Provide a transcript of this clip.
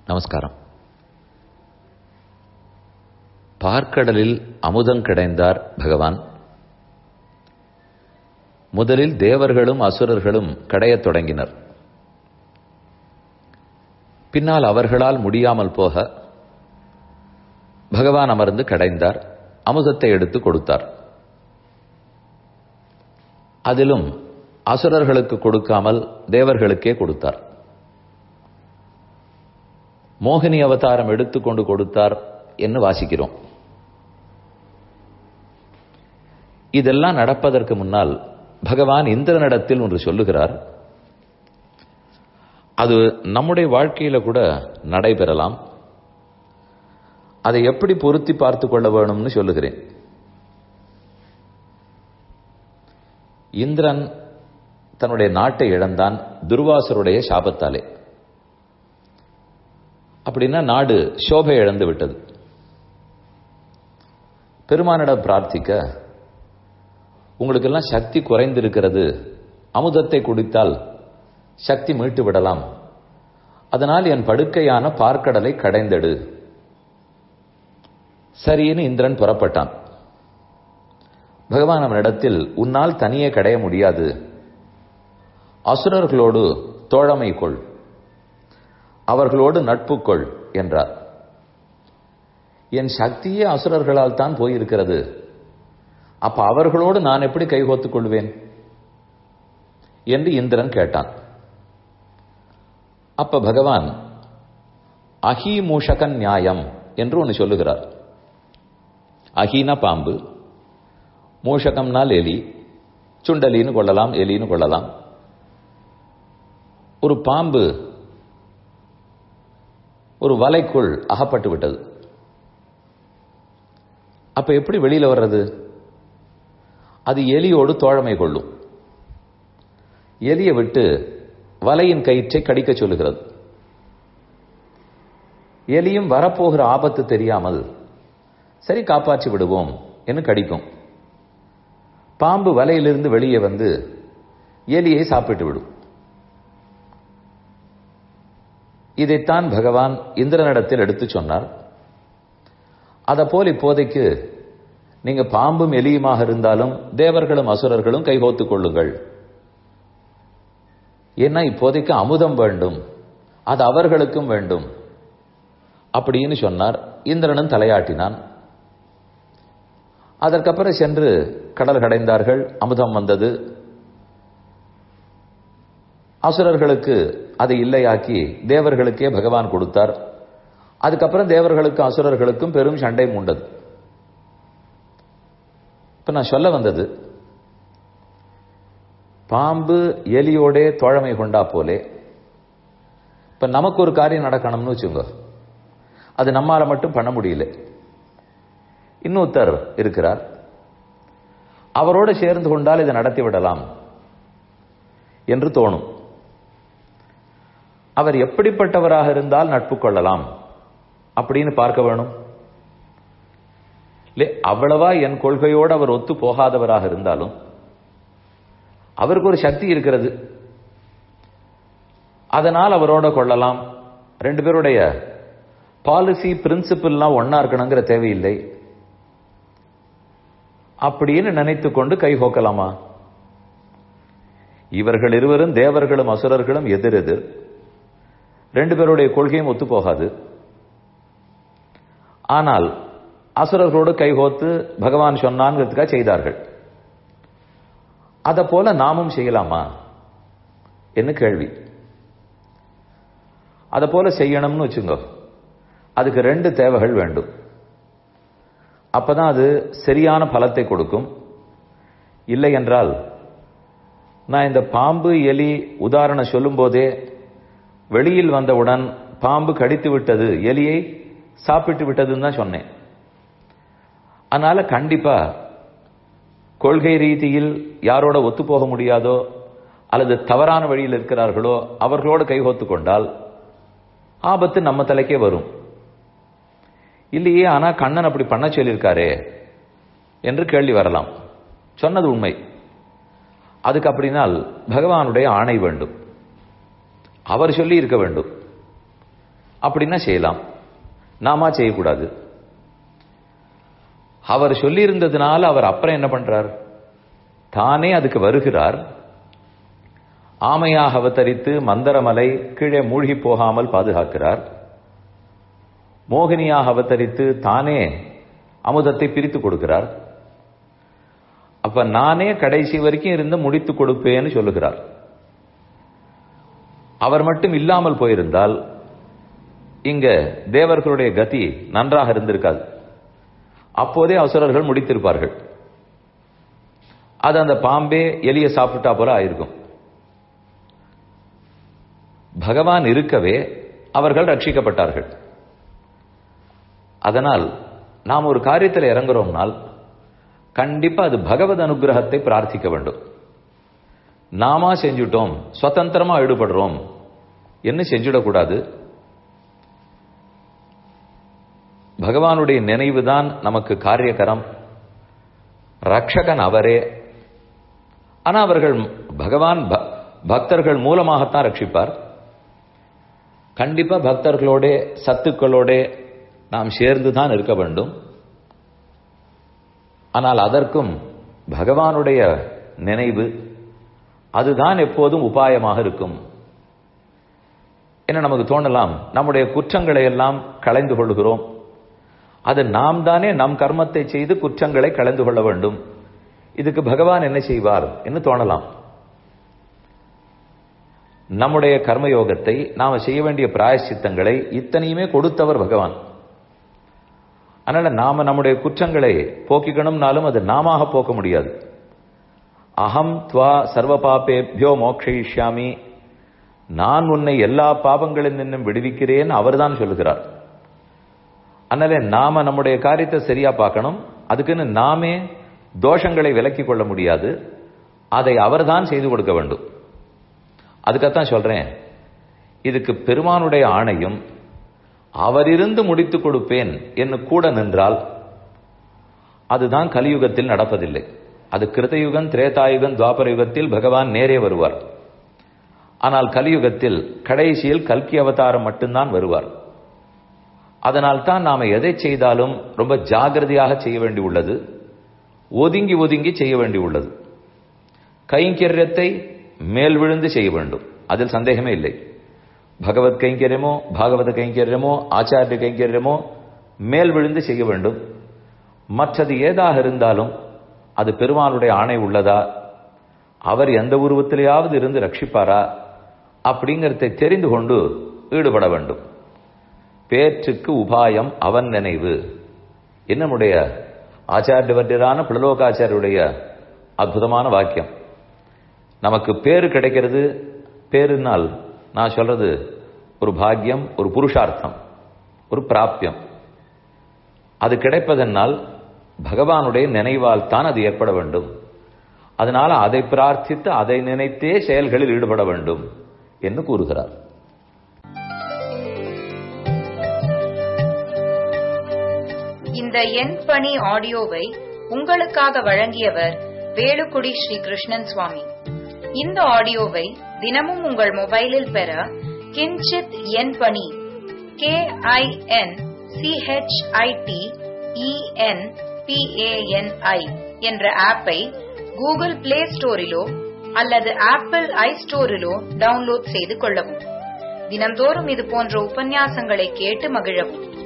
நமஸ்காரம் பார்க்கடலில் அமுதம் கிடைந்தார் பகவான் முதலில் தேவர்களும் அசுரர்களும் கடையத் தொடங்கினர் பின்னால் அவர்களால் முடியாமல் போக பகவான் அமர்ந்து கடைந்தார் அமுதத்தை எடுத்து கொடுத்தார் அதிலும் அசுரர்களுக்கு கொடுக்காமல் தேவர்களுக்கே கொடுத்தார் மோகினி அவதாரம் எடுத்துக்கொண்டு கொடுத்தார் என்று வாசிக்கிறோம் இதெல்லாம் நடப்பதற்கு முன்னால் பகவான் இந்திரனிடத்தில் ஒன்று சொல்லுகிறார் அது நம்முடைய வாழ்க்கையில கூட நடைபெறலாம் அதை எப்படி பொருத்தி பார்த்து கொள்ள வேணும்னு சொல்லுகிறேன் இந்திரன் தன்னுடைய நாட்டை இழந்தான் துர்வாசருடைய சாபத்தாலே அப்படின்னா நாடு சோபை இழந்து விட்டது பெருமானிடம் பிரார்த்திக்க உங்களுக்கெல்லாம் சக்தி குறைந்திருக்கிறது அமுதத்தை குடித்தால் சக்தி மீட்டு விடலாம் அதனால் என் படுக்கையான பார்க்கடலை கடைந்தெடு சரின்னு இந்திரன் புறப்பட்டான் பகவான் அவனிடத்தில் உன்னால் தனியே கடைய முடியாது அசுரர்களோடு தோழமை கொள் அவர்களோடு நட்பு கொள் என்றார் என் சக்தியே அசுரர்களால் தான் போயிருக்கிறது அப்ப அவர்களோடு நான் எப்படி கைகோத்துக் கொள்வேன் என்று இந்திரன் கேட்டான் அப்ப பகவான் அஹி மூஷகன் நியாயம் என்று ஒன்று சொல்லுகிறார் அஹீனா பாம்பு மூஷகம்னால் எலி சுண்டலின்னு கொள்ளலாம் எலின்னு கொள்ளலாம் ஒரு பாம்பு ஒரு வலைக்குள் அகப்பட்டு விட்டது அப்ப எப்படி வெளியில வர்றது அது எலியோடு தோழமை கொள்ளும் எலியை விட்டு வலையின் கயிற்றை கடிக்க சொல்லுகிறது எலியும் வரப்போகிற ஆபத்து தெரியாமல் சரி காப்பாற்றி விடுவோம் என்று கடிக்கும் பாம்பு வலையிலிருந்து வெளியே வந்து எலியை சாப்பிட்டு விடும் இதைத்தான் பகவான் இந்திரனிடத்தில் எடுத்து சொன்னார் அதை போல் இப்போதைக்கு நீங்க பாம்பும் எலியுமாக இருந்தாலும் தேவர்களும் அசுரர்களும் கைகோத்துக் கொள்ளுங்கள் ஏன்னா இப்போதைக்கு அமுதம் வேண்டும் அது அவர்களுக்கும் வேண்டும் அப்படின்னு சொன்னார் இந்திரனும் தலையாட்டினான் அதற்கப்புறம் சென்று கடல் கடைந்தார்கள் அமுதம் வந்தது அசுரர்களுக்கு அதை இல்லையாக்கி தேவர்களுக்கே பகவான் கொடுத்தார் அதுக்கப்புறம் தேவர்களுக்கும் அசுரர்களுக்கும் பெரும் சண்டை மூண்டது இப்ப நான் சொல்ல வந்தது பாம்பு எலியோட தோழமை கொண்டா போலே இப்ப நமக்கு ஒரு காரியம் நடக்கணும்னு வச்சுங்க அது நம்மால மட்டும் பண்ண முடியல இன்னொருத்தர் இருக்கிறார் அவரோட சேர்ந்து கொண்டால் இதை நடத்தி விடலாம் என்று தோணும் அவர் எப்படிப்பட்டவராக இருந்தால் நட்பு கொள்ளலாம் அப்படின்னு பார்க்க வேணும் அவ்வளவா என் கொள்கையோடு அவர் ஒத்து போகாதவராக இருந்தாலும் அவருக்கு ஒரு சக்தி இருக்கிறது அதனால் அவரோட கொள்ளலாம் ரெண்டு பேருடைய பாலிசி பிரின்சிபிள்லாம் ஒன்னா இருக்கணுங்கிற தேவையில்லை அப்படின்னு நினைத்து கொண்டு கை கோக்கலாமா இவர்கள் இருவரும் தேவர்களும் அசுரர்களும் எதிர் எதிர் ரெண்டு பேருடைய கொள்கையும் ஒத்து போகாது ஆனால் அசுரர்களோடு கைகோத்து பகவான் சொன்னான்ங்கிறதுக்காக செய்தார்கள் அதை போல நாமும் செய்யலாமா என்ன கேள்வி அதை போல செய்யணும்னு வச்சுங்க அதுக்கு ரெண்டு தேவைகள் வேண்டும் அப்பதான் அது சரியான பலத்தை கொடுக்கும் இல்லை என்றால் நான் இந்த பாம்பு எலி உதாரணம் சொல்லும் போதே வெளியில் வந்தவுடன் பாம்பு கடித்து விட்டது எலியை சாப்பிட்டு விட்டதுன்னு தான் சொன்னேன் அதனால கண்டிப்பா கொள்கை ரீதியில் யாரோட ஒத்து போக முடியாதோ அல்லது தவறான வழியில் இருக்கிறார்களோ அவர்களோடு கைகோத்து கொண்டால் ஆபத்து நம்ம தலைக்கே வரும் இல்லையே ஆனா கண்ணன் அப்படி பண்ண சொல்லியிருக்காரே என்று கேள்வி வரலாம் சொன்னது உண்மை அதுக்கு அப்படினால் பகவானுடைய ஆணை வேண்டும் அவர் சொல்லி இருக்க வேண்டும் அப்படின்னா செய்யலாம் நாமா செய்யக்கூடாது அவர் சொல்லியிருந்ததுனால அவர் அப்புறம் என்ன பண்றார் தானே அதுக்கு வருகிறார் ஆமையாக அவதரித்து மந்தரமலை கீழே மூழ்கி போகாமல் பாதுகாக்கிறார் மோகினியாக அவதரித்து தானே அமுதத்தை பிரித்து கொடுக்கிறார் அப்ப நானே கடைசி வரைக்கும் இருந்து முடித்து கொடுப்பேன்னு சொல்லுகிறார் அவர் மட்டும் இல்லாமல் போயிருந்தால் இங்க தேவர்களுடைய கதி நன்றாக இருந்திருக்காது அப்போதே அசுரர்கள் முடித்திருப்பார்கள் அது அந்த பாம்பே எலிய சாப்பிட்டா போல ஆயிருக்கும் பகவான் இருக்கவே அவர்கள் ரட்சிக்கப்பட்டார்கள் அதனால் நாம் ஒரு காரியத்தில் இறங்குறோம்னால் கண்டிப்பா அது பகவத் அனுகிரகத்தை பிரார்த்திக்க வேண்டும் நாமா செஞ்சுட்டோம் சுதந்திரமா ஈடுபடுறோம் என்ன செஞ்சிடக்கூடாது பகவானுடைய நினைவுதான் நமக்கு காரியகரம் ரக்ஷகன் அவரே ஆனா அவர்கள் பகவான் பக்தர்கள் மூலமாகத்தான் ரட்சிப்பார் கண்டிப்பா பக்தர்களோட சத்துக்களோட நாம் சேர்ந்து தான் இருக்க வேண்டும் ஆனால் அதற்கும் பகவானுடைய நினைவு அதுதான் எப்போதும் உபாயமாக இருக்கும் என்ன நமக்கு தோணலாம் நம்முடைய குற்றங்களை எல்லாம் களைந்து கொள்கிறோம் அது நாம் தானே நம் கர்மத்தை செய்து குற்றங்களை களைந்து கொள்ள வேண்டும் இதுக்கு பகவான் என்ன செய்வார் என்று தோணலாம் நம்முடைய கர்மயோகத்தை நாம செய்ய வேண்டிய பிராயசித்தங்களை இத்தனையுமே கொடுத்தவர் பகவான் அதனால நாம நம்முடைய குற்றங்களை போக்கிக்கணும்னாலும் அது நாம போக்க முடியாது அகம் துவா சர்வ பாப்பேபியோ மோக்ஷயிஷ்யாமி நான் உன்னை எல்லா பாவங்களில் நின்னும் விடுவிக்கிறேன் அவர்தான் சொல்லுகிறார் அதனால நாம நம்முடைய காரியத்தை சரியா பார்க்கணும் அதுக்குன்னு நாமே தோஷங்களை விலக்கிக் கொள்ள முடியாது அதை அவர்தான் செய்து கொடுக்க வேண்டும் அதுக்கத்தான் சொல்றேன் இதுக்கு பெருமானுடைய ஆணையும் அவரிருந்து முடித்துக் கொடுப்பேன் என்று கூட நின்றால் அதுதான் கலியுகத்தில் நடப்பதில்லை அது கிருத்தயுகம் திரேதாயுகம் துவாபர யுகத்தில் பகவான் நேரே வருவார் ஆனால் கலியுகத்தில் கடைசியில் கல்கி அவதாரம் மட்டும்தான் வருவார் அதனால் தான் நாம எதை செய்தாலும் ரொம்ப ஜாகிரதையாக செய்ய வேண்டி உள்ளது ஒதுங்கி ஒதுங்கி செய்ய வேண்டி உள்ளது கைங்கரியத்தை மேல் விழுந்து செய்ய வேண்டும் அதில் சந்தேகமே இல்லை பகவத் கைங்கரியமோ பாகவத கைங்கரியமோ ஆச்சாரிய கைங்கரியமோ மேல் விழுந்து செய்ய வேண்டும் மற்றது ஏதாக இருந்தாலும் அது பெருமானுடைய ஆணை உள்ளதா அவர் எந்த உருவத்திலேயாவது இருந்து ரட்சிப்பாரா அப்படிங்கிறதை தெரிந்து கொண்டு ஈடுபட வேண்டும் பேற்றுக்கு உபாயம் அவன் நினைவு என்னுடைய ஆச்சாரியவர்களான புலலோகாச்சாரியருடைய அற்புதமான வாக்கியம் நமக்கு பேரு கிடைக்கிறது பேருனால் நான் சொல்றது ஒரு பாக்கியம் ஒரு புருஷார்த்தம் ஒரு பிராப்தியம் அது கிடைப்பதனால் பகவானுடைய நினைவால் தான் அது ஏற்பட வேண்டும் அதனால அதை பிரார்த்தித்து அதை நினைத்தே செயல்களில் ஈடுபட வேண்டும் என்று கூறுகிறார் இந்த எண் பணி ஆடியோவை உங்களுக்காக வழங்கியவர் வேலுக்குடி ஸ்ரீ கிருஷ்ணன் சுவாமி இந்த ஆடியோவை தினமும் உங்கள் மொபைலில் பெற கிஞ்சித் எண் பணி கே ஐ என் சிஹெச்ஐடி இஎன் பிஏஎன்ஐ என்ற ஆப்பை கூகுள் பிளே ஸ்டோரிலோ அல்லது ஆப்பிள் ஐ ஸ்டோரிலோ டவுன்லோட் செய்து கொள்ளவும் தினம்தோறும் இது போன்ற உபன்யாசங்களை கேட்டு மகிழவும்